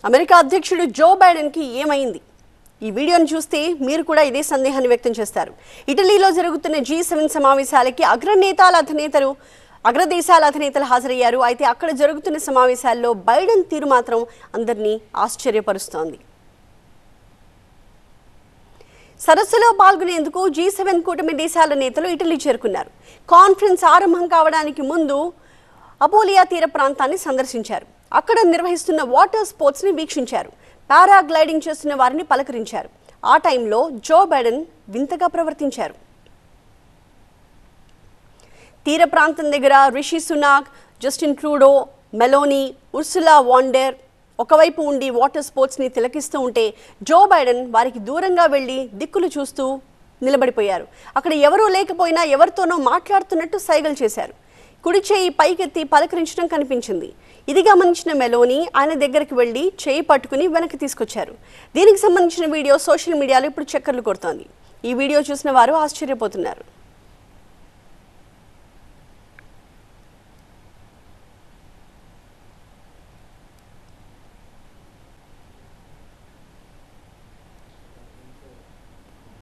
America అధ్యక్షుడు జో బైడెన్కి ఏమైంది ఈ వీడియోను చూస్తే మీరు కూడా ఇదే సందేహాన్ని వ్యక్తం చేస్తారు ఇటలీలో జరుగుతున్న జీ సెవెన్ సమావేశాలకి అగ్రనేతాల అధినేతలు అగ్రదేశాల అధినేతలు హాజరయ్యారు అయితే అక్కడ జరుగుతున్న సమావేశాల్లో బైడెన్ తీరు మాత్రం అందరినీ ఆశ్చర్యపరుస్తోంది సదస్సులో పాల్గొనేందుకు జీ సెవెన్ కూటమి దేశాల నేతలు ఇటలీ చేరుకున్నారు కాన్ఫరెన్స్ ఆరంభం కావడానికి ముందు అపోలియా తీర ప్రాంతాన్ని సందర్శించారు అక్కడ నిర్వహిస్తున్న వాటర్ స్పోర్ట్స్ని వీక్షించారు పారాగ్లైడింగ్ చేస్తున్న వారిని పలకరించారు ఆ టైంలో జో బైడెన్ వింతగా ప్రవర్తించారు తీర ప్రాంతం దగ్గర Rishi Sunak Justin Trudeau Meloni Ursula von der ఒకవైపు ఉండి వాటర్ స్పోర్ట్స్ని తిలకిస్తూ ఉంటే జో బైడెన్ వారికి దూరంగా వెళ్ళి దిక్కులు చూస్తూ నిలబడిపోయారు అక్కడ ఎవరూ లేకపోయినా ఎవరితోనో మాట్లాడుతున్నట్టు సైగలు చేశారు కుడి చేయి పైకెత్తి పలకరించడం కనిపించింది ఇది గమనించిన మెలోని ఆయన దగ్గరికి వెళ్ళి చేయి పట్టుకుని వెనక్కి తీసుకొచ్చారు దీనికి సంబంధించిన వీడియో సోషల్ మీడియాలో ఇప్పుడు చక్కర్లు కొడుతోంది ఈ వీడియో చూసిన వారు ఆశ్చర్యపోతున్నారు